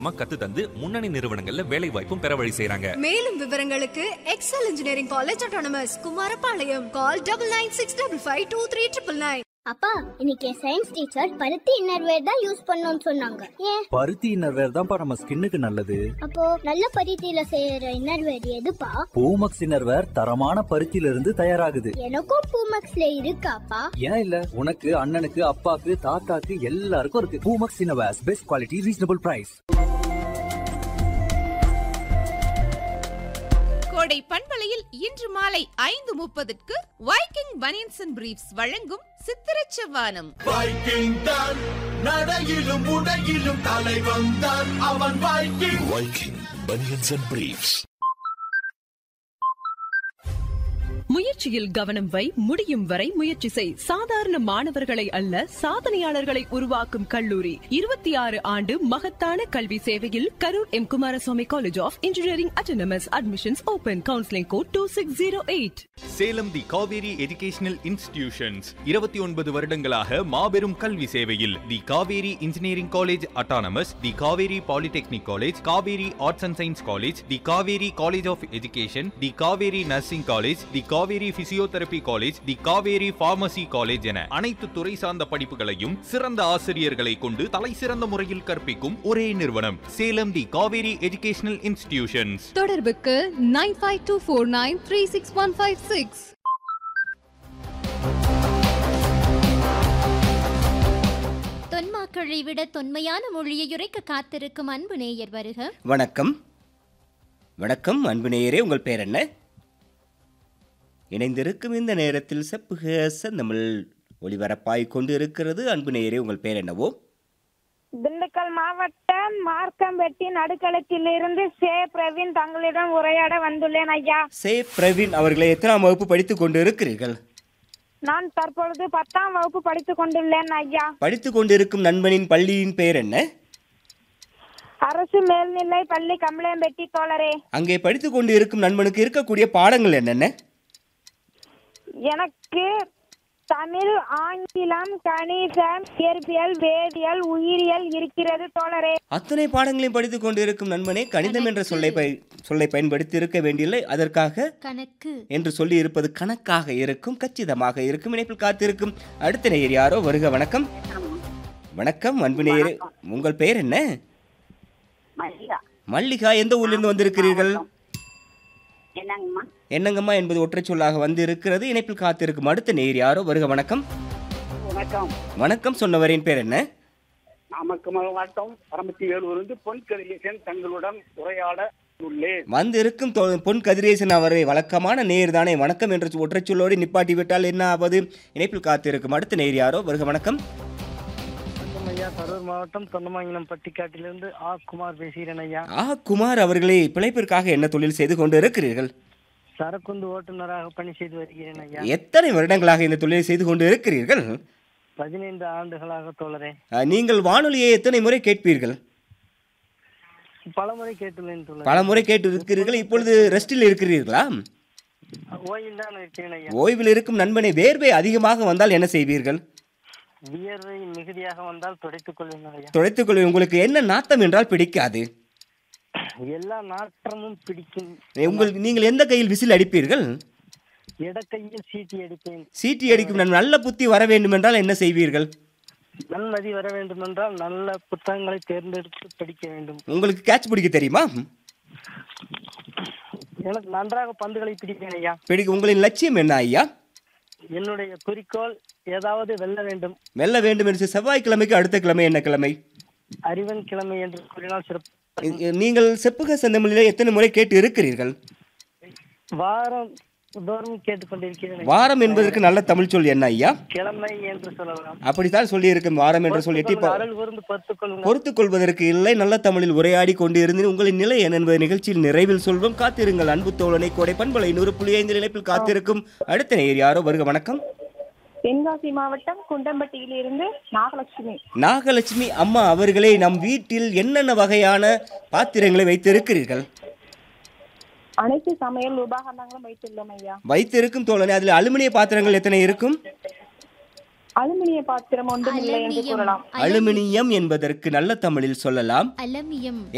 கத்து தந்து முன்னணி நிறுவனங்கள்ல வேலை வாய்ப்பும் பெற வழி செய்றாங்க மேலும் விவரங்களுக்கு Excel engineering college autonomous Kumarapalayam call double nine six double five two three triple nine அப்பா இன்னைக்கு சயின்ஸ் டீச்சர் பருத்தி இன்னர்வேர் தான் யூஸ் பண்ணணும்னு சொன்னாங்க ஏன் பருத்தி இன்னர்வேர் தான்ப்பா நம்ம ஸ்கின்னுக்கு நல்லது அப்போ நல்ல பருத்தியில செய்யற இன்னர்வேர் எதுப்பா பூமக்ஸ் இன்னர்வேர் தரமான பருத்தியில இருந்து தயாராகுது எனக்கும் பூமக்ஸ்ல இருக்காப்பா ஏன் இல்ல உனக்கு அண்ணனுக்கு அப்பாக்கு தாத்தாக்கு எல்லாருக்கும் இருக்கு Poomex innerwears best quality reasonable price கோடை பண்பலையில் இன்று மாலை ஐந்து முப்பதுக்கு வைக்கிங் பனியன்ஸ் அண்ட் பிரீப்ஸ் வழங்கும் சித்திரச் செவ்வானம் வைக்கிங் தான் நடையிலும் உடையிலும் தலைவன் தான் அவன் Viking Viking banians and briefs முயற்சியில் கவனம் வை முடியும் வரை முயற்சி செய் சாதாரண மாணவர்களை அல்ல சாதனையாளர்களை உருவாக்கும் கல்லூரி இருபத்தி ஆறு ஆண்டு மகத்தான கல்வி சேவையில் Karur M Kumaraswamy college of engineering autonomous admissions open counselling code two six zero eight Salem the Kaveri educational institutions இருபத்தி ஒன்பது வருடங்களாக மாபெரும் கல்வி சேவையில் the Kaveri engineering college autonomous the Kaveri polytechnic college Kaveri arts and science college the Kaveri college of education the Kaveri nursing college the Kaveri physiotherapy college the Kaveri pharmacy college என அனைத்து துறை சார்ந்த படிப்புகளையும் சிறந்த ஆசிரியர்களை கொண்டு தலை சிறந்த முறையில் கற்பிக்கும் ஒரே நிறுவனம் Salem the Kaveri educational institutions தொடர்புக்கு nine five two four nine three six one five six தொன்மாக்களை விட தொன்மையான மொழியை உரைக்க காத்திருக்கும் அன்பு நேயர் வருக வணக்கம் வணக்கம் அன்பு நேயரே உங்கள் பேர் என்ன இணைந்திருக்கும் இந்த நேரத்தில் செப்புக செந்தமிழ் ஒளிபரப்பாய் கொண்டு இருக்கிறது அன்பு நேயரே உங்கள் பேர் என்னவோ திண்டுக்கல் மாவட்டம் மார்க்கம்பெட்டி நடுக்களத்திலிருந்து சே பிரவீன் தங்களிடம் உரையாட வந்துள்ளேன் ஐயா சே பிரவீன் அவர்களை எத்தனாம் வகுப்பு படித்துக் கொண்டு இருக்கிறீர்கள் நான் தற்பொழுது பத்தாம் வகுப்பு படித்துக் கொண்டுள்ளேன் ஐயா படித்துக் கொண்டிருக்கும் நண்பனின் பள்ளியின் பெயர் என்ன அரசு மேல்நிலை பள்ளி கமலேம்பெட்டி தோழரே அங்கே படித்துக் கொண்டு இருக்கும் நண்பனுக்கு இருக்கக்கூடிய பாடங்கள் என்னென்ன எனக்கு தமிழ் ஆங்கிலம் கணிதம் இயற்பியல் வேதியியல் உயிரியல் இருக்கிறது தோழரே அத்தனை பாடங்களையும் படித்துக் கொண்டிருக்கும் நண்பனே கணிதம் என்ற சொல்லை பய- சொல்லை பயன்படுத்தி இருக்க வேண்டியதில்லை அதற்காக கணக்கு என்று சொல்லி இருப்பது கணக்காக இருக்கும் கச்சிதமாக இருக்கும் இணைப்பில் காத்திருக்கும் அடுத்த நேயர் யாரோ வருக வணக்கம் வணக்கம் அன்பு நேயரே உங்கள் பெயர் என்ன மல்லிகா எந்த ஊர்லேருந்து வந்திருக்கிறீர்கள் என்னங்கம்மா என்னங்கம்மா என்பது ஒற்றை சொல்லாக வந்து இருக்கிறது இணைப்பில் காத்திருக்கும் அடுத்த நேயர் யாரோ வருக வணக்கம் வணக்கம் வணக்கம் சொன்னவரின் பேர் என்ன நமக்கு மாவட்டம் பரமத்தி வேலூரிலிருந்து பொன் கதிரேசன் தங்களுடன் உரையாட உள்ளேன் வந்து இருக்கும் தொ- பொன் கதிரேசன் அவரை வழக்கமான நேர் தானே வணக்கம் என்ற ஒற்றை சொல்லோடு நிப்பாட்டி விட்டால் என்ன ஆவது இணைப்பில் காத்திருக்கும் அடுத்த நேர் யாரோ வருக வணக்கம் ஐயா கரூர் மாவட்டம் தொண்டமாங்கிலம் பட்டிக்காட்டிலிருந்து ஆ குமார் பேசுகிறேன் ஐயா ஆ குமார் அவர்களே பிழைப்பிற்காக என்ன தொழில் செய்து கொண்டு இருக்கிறீர்கள் சரக்குந்து ஓட்டுநராக பணி செய்து வருகிறேன் ஐயா எத்தனை வருடங்களாக இந்த தொழிலை செய்து கொண்டு இருக்கிறீர்கள் பதினைந்து ஆண்டுகளாக தோழரே அஹ், நீங்கள் வானொலியை எத்தனை முறை கேட்பீர்கள் பலமுறை கேட்டுள்ளேன் தோழரே பல முறை கேட்டு இருக்கிறீர்கள் இப்பொழுது ரெஸ்டில் இருக்கிறீர்களா ஓய்வில் தான் இருக்கிறேன் ஐயா ஓய்வில் இருக்கும் நண்பனை வேர்வை அதிகமாக வந்தால் என்ன செய்வீர்கள் வியர்வை மிகுதியாக வந்தால் துடைத்துக் கொள்வேன் ஐயா துடைத்துக் கொள்வது உங்களுக்கு என்ன நாத்தம் என்றால் பிடிக்காது எல்லா நாற்றமும் பிடிக்கும் உங்கள் நீங்கள் எந்த கையில் விசில் அடிப்பீர்கள் இடக்கையில் சீட்டி அடிப்பேன் சீட்டி அடிக்கும் நன்- நல்ல புத்தி வர வேண்டும் என்றால் என்ன செய்வீர்கள் நன்மதி வர வேண்டும் என்றால் நல்ல புத்தகங்களை தேர்ந்தெடுத்து படிக்க வேண்டும் உங்களுக்கு கேட்ச் பிடிக்க தெரியுமா எனக்கு நன்றாக பந்துகளை பிடிப்பேன் ஐயா பிடிக்க உங்களின் லட்சியம் என்ன ஐயா என்னுடைய குறிக்கோள் ஏதாவது வெல்ல வேண்டும் வெல்ல வேண்டும் என்று செவ்வாய்க்கிழமைக்கு அடுத்த கிழமை என்ன கிழமை அறிவன் கிழமை என்று கூறினால் சிறப்பு இ- நீங்கள் செப்புக செந்தமிழிலே எத்தனை முறை கேட்டு இருக்கிறீர்கள் வாரம் தோறும் கேட்டுக்கொண்டிருக்கிறேன் வாரம் என்பதற்கு நல்ல தமிழ் சொல் என்ன ஐயா கிழமை என்று சொல்லலாம் அப்படித்தான் சொல்லி இருக்கும் வாரம் என்று சொல்லிட்டு இப்போ அருள் கூர்ந்து பொறுத்துக் கொள்ளுங்கள் பொறுத்துக் கொள்வதற்கு இல்லை நல்ல தமிழில் உரையாடி கொண்டு இருந்து உங்களின் நிலை என்ன என்பதை நிகழ்ச்சியில் நிறைவில் சொல்வோம் காத்திருங்கள் அன்பு தோழனை கோடை பண்பலை நூறு புள்ளி ஐந்து இணைப்பில் காத்திருக்கும் அடுத்த நேயர் யாரோ வருக வணக்கம் தென்காசி மாவட்டம் குண்டம்பட்டியிலிருந்து நாகலட்சுமி நாகலட்சுமி அம்மா அவர்களே நம் வீட்டில் என்னென்ன வகையான பாத்திரங்களை வைத்திருக்கிறீர்கள் அனைத்து சமையல் உபகரணங்களும் வைத்துள்ளோம் ஐயா வைத்திருக்கும் தோழனை அதில் அலுமினிய பாத்திரங்கள் எத்தனை இருக்கும் அலுமினிய பாத்திரம் ஒன்றும் இல்லை என்று கூறலாம் அலுமினியம் என்பதற்கு நல்ல தமிழில் சொல்லலாம் அலமியம்